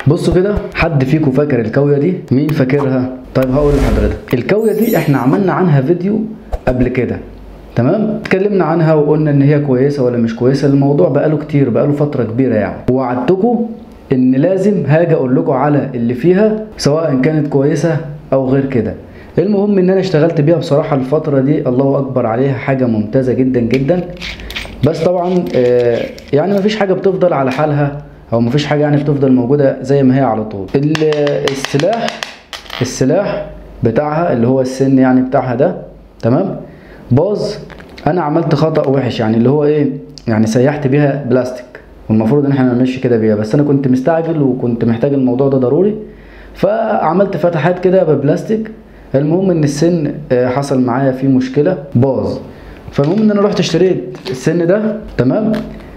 بصوا كده حد فيكم فاكر الكاويه دي مين فاكرها طيب هقول لحضرتك الكاويه دي احنا عملنا عنها فيديو قبل كده تمام اتكلمنا عنها وقلنا ان هي كويسه ولا مش كويسه الموضوع بقاله كتير بقاله فتره كبيره يعني ووعدتكم ان لازم هاجي اقول لكم على اللي فيها سواء كانت كويسه او غير كده المهم ان انا اشتغلت بيها بصراحه الفتره دي الله اكبر عليها حاجه ممتازه جدا جدا بس طبعا آه، يعني مفيش حاجه بتفضل على حالها او مفيش حاجه يعني بتفضل موجوده زي ما هي على طول ال- السلاح السلاح بتاعها اللي هو السن يعني بتاعها ده تمام باظ انا عملت خطأ وحش يعني اللي هو ايه يعني سيحت بيها بلاستيك والمفروض ان احنا ما نعملش كده بيها بس انا كنت مستعجل وكنت محتاج الموضوع ده ضروري فعملت فتحات كده ببلاستيك المهم ان السن آه، حصل معايا فيه مشكله باظ فالمهم ان انا رحت اشتريت السن ده تمام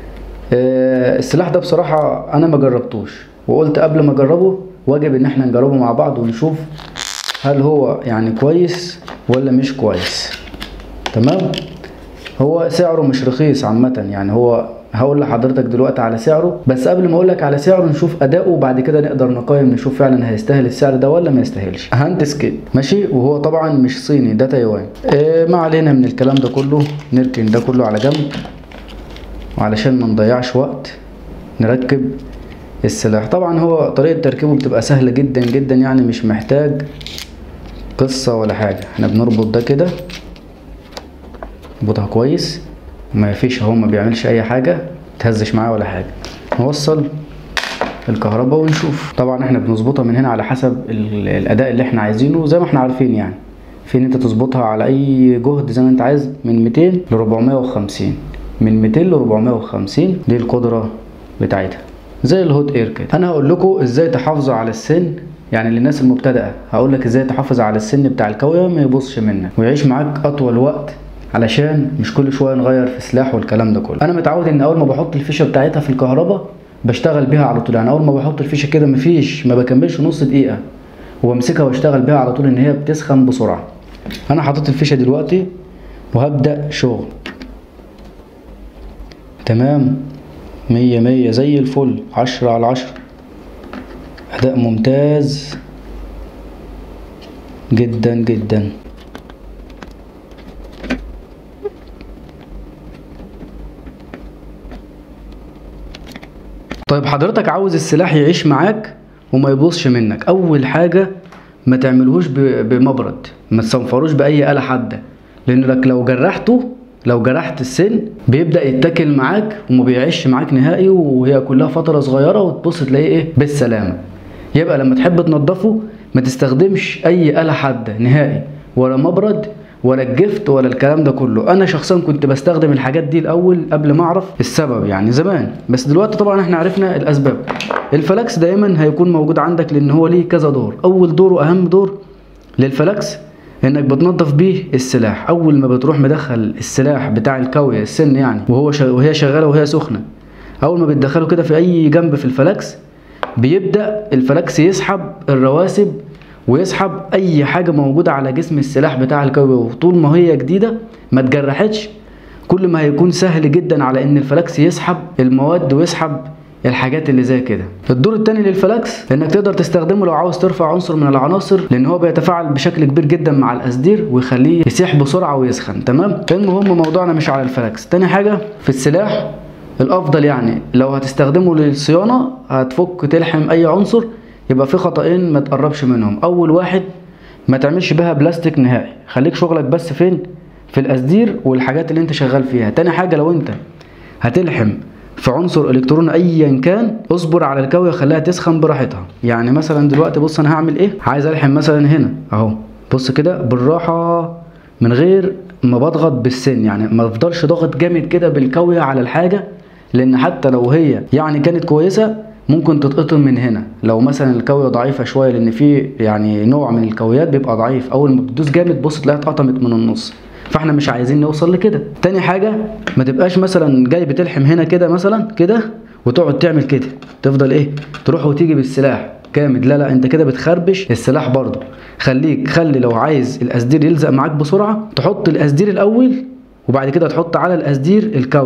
آه، السلاح ده بصراحه انا ما جربتوش وقلت قبل ما اجربه واجب ان احنا نجربه مع بعض ونشوف هل هو يعني كويس ولا مش كويس تمام هو سعره مش رخيص عامة يعني هو هقول لحضرتك دلوقتي على سعره بس قبل ما اقول لك على سعره نشوف اداؤه وبعد كده نقدر نقيم نشوف فعلا هيستاهل السعر ده ولا ما يستاهلش هاند سكيل ماشي وهو طبعا مش صيني ده تايوان إيه ما علينا من الكلام ده كله نركن ده كله على جنب وعلشان ما نضيعش وقت نركب السلاح طبعا هو طريقة تركيبه بتبقى سهلة جدا جدا يعني مش محتاج قصة ولا حاجة احنا بنربط ده كده نربطها كويس ما فيش اهو ما بيعملش اي حاجة تهزش معاه ولا حاجة نوصل الكهرباء ونشوف طبعا احنا بنظبطها من هنا على حسب ال- الاداء اللي احنا عايزينه زي ما احنا عارفين يعني في ان انت تظبطها على اي جهد زي ما انت عايز من 200 ل 450 من 200 ل 450 دي القدرة بتاعتها زي الهوت اير كده انا هقول لكم ازاي تحافظوا على السن يعني للناس المبتدئه هقول لك ازاي تحافظ على السن بتاع الكاويه ما يبصش منك ويعيش معاك اطول وقت علشان مش كل شويه نغير في سلاح والكلام ده كله انا متعود ان اول ما بحط الفيشه بتاعتها في الكهرباء بشتغل بيها على طول يعني اول ما بحط الفيشه كده مفيش ما بكملش نص دقيقه وبمسكها واشتغل بيها على طول ان هي بتسخن بسرعه انا حطيت الفيشه دلوقتي وهبدا شغل تمام مية مية زي الفل عشرة على عشرة أداء ممتاز جدا جدا طيب حضرتك عاوز السلاح يعيش معاك وما يبوظش منك اول حاجه ما تعملهوش ب- بمبرد ما تصنفروش باي آلة حادة لانك لو جرحته لو جرحت السن بيبدأ يتاكل معاك وما بيعيش معاك نهائي وهي كلها فترة صغيرة وتبص تلاقيه ايه بالسلامة يبقى لما تحب تنضفه ما تستخدمش اي آلة حادة نهائي ولا مبرد ولا الجفت ولا الكلام ده كله انا شخصيا كنت بستخدم الحاجات دي الاول قبل ما اعرف السبب يعني زمان بس دلوقتي طبعا احنا عرفنا الاسباب الفلكس دايما هيكون موجود عندك لان هو ليه كذا دور اول دور واهم دور للفلكس انك بتنظف بيه السلاح اول ما بتروح مدخل السلاح بتاع الكاوية السن يعني وهو شغ... وهي شغاله وهي سخنه اول ما بتدخله كده في اي جنب في الفلكس بيبدا الفلكس يسحب الرواسب ويسحب اي حاجه موجوده على جسم السلاح بتاع الكاوية وطول ما هي جديده ما اتجرحتش كل ما هيكون سهل جدا على ان الفلكس يسحب المواد ويسحب الحاجات اللي زي كده الدور التاني للفلكس انك تقدر تستخدمه لو عاوز ترفع عنصر من العناصر لان هو بيتفاعل بشكل كبير جدا مع الاسدير ويخليه يسيح بسرعه ويسخن تمام المهم موضوعنا مش على الفلكس تاني حاجه في السلاح الافضل يعني لو هتستخدمه للصيانه هتفك تلحم اي عنصر يبقى في خطأين ما تقربش منهم اول واحد ما تعملش بها بلاستيك نهائي خليك شغلك بس فين في الاسدير والحاجات اللي انت شغال فيها تاني حاجه لو انت هتلحم في عنصر الكتروني ايا كان اصبر على الكاويه خليها تسخن براحتها يعني مثلا دلوقتي بص انا هعمل ايه عايز الحم مثلا هنا اهو بص كده بالراحه من غير ما بضغط بالسن يعني ما افضلش ضاغط جامد كده بالكاويه على الحاجه لان حتى لو هي يعني كانت كويسه ممكن تتقطم من هنا لو مثلا الكاويه ضعيفه شويه لان في يعني نوع من الكاويات بيبقى ضعيف اول ما بتدوس جامد بص تلاقيها اتقطمت من النص فاحنا مش عايزين نوصل لكده تاني حاجه ما تبقاش مثلا جاي بتلحم هنا كده مثلا كده وتقعد تعمل كده تفضل ايه تروح وتيجي بالسلاح جامد لا لا انت كده بتخربش السلاح برضه خليك خلي لو عايز الاسدير يلزق معاك بسرعه تحط الاسدير الاول وبعد كده تحط على الاسدير الكاويه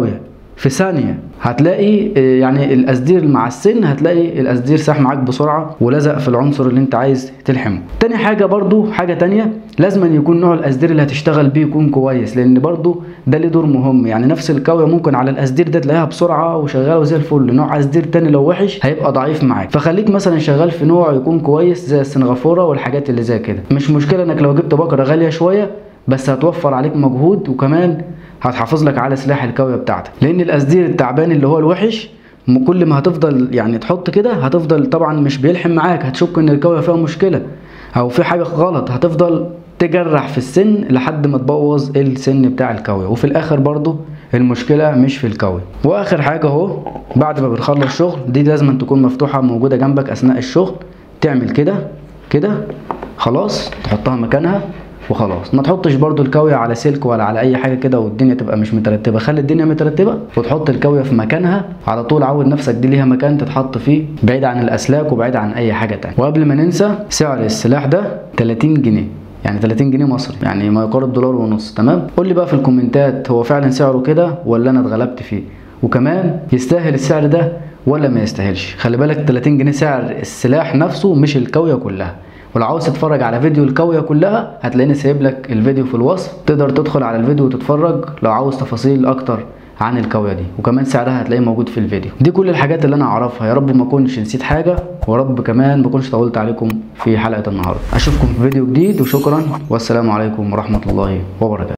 في ثانية هتلاقي آه، يعني القصدير مع السن هتلاقي القصدير ساح معاك بسرعة ولزق في العنصر اللي انت عايز تلحمه تاني حاجة برضو حاجة تانية لازم أن يكون نوع القصدير اللي هتشتغل بيه يكون كويس لان برضو ده ليه دور مهم يعني نفس الكاوية ممكن على القصدير ده تلاقيها بسرعة وشغالة وزي الفل نوع قصدير تاني لو وحش هيبقى ضعيف معاك فخليك مثلا شغال في نوع يكون كويس زي السنغافورة والحاجات اللي زي كده مش مشكلة انك لو جبت بقرة غالية شوية بس هتوفر عليك مجهود وكمان هتحافظ لك على سلاح الكاوية بتاعتك لان القصدير التعبان اللي هو الوحش م- كل ما هتفضل يعني تحط كده هتفضل طبعا مش بيلحم معاك هتشك ان الكاوية فيها مشكلة او في حاجة غلط هتفضل تجرح في السن لحد ما تبوظ السن بتاع الكاوية وفي الاخر برضو المشكلة مش في الكاوية واخر حاجة اهو بعد ما بنخلص شغل دي لازم تكون مفتوحة موجودة جنبك اثناء الشغل تعمل كده كده خلاص تحطها مكانها وخلاص ما تحطش برضو الكاوية على سلك ولا على اي حاجة كده والدنيا تبقى مش مترتبة خلي الدنيا مترتبة وتحط الكاوية في مكانها على طول عود نفسك دي ليها مكان تتحط فيه بعيد عن الاسلاك وبعيد عن اي حاجة تانية وقبل ما ننسى سعر السلاح ده 30 جنيه يعني 30 جنيه مصري يعني ما يقارب دولار ونص تمام قول لي بقى في الكومنتات هو فعلا سعره كده ولا انا اتغلبت فيه وكمان يستاهل السعر ده ولا ما يستاهلش خلي بالك 30 جنيه سعر السلاح نفسه مش الكاوية كلها ولو عاوز تتفرج على فيديو الكاوية كلها هتلاقيني سايب لك الفيديو في الوصف تقدر تدخل على الفيديو وتتفرج لو عاوز تفاصيل اكتر عن الكاوية دي وكمان سعرها هتلاقيه موجود في الفيديو دي كل الحاجات اللي انا اعرفها يا رب ما اكونش نسيت حاجة ورب كمان ما اكونش طولت عليكم في حلقة النهاردة اشوفكم في فيديو جديد وشكرا والسلام عليكم ورحمة الله وبركاته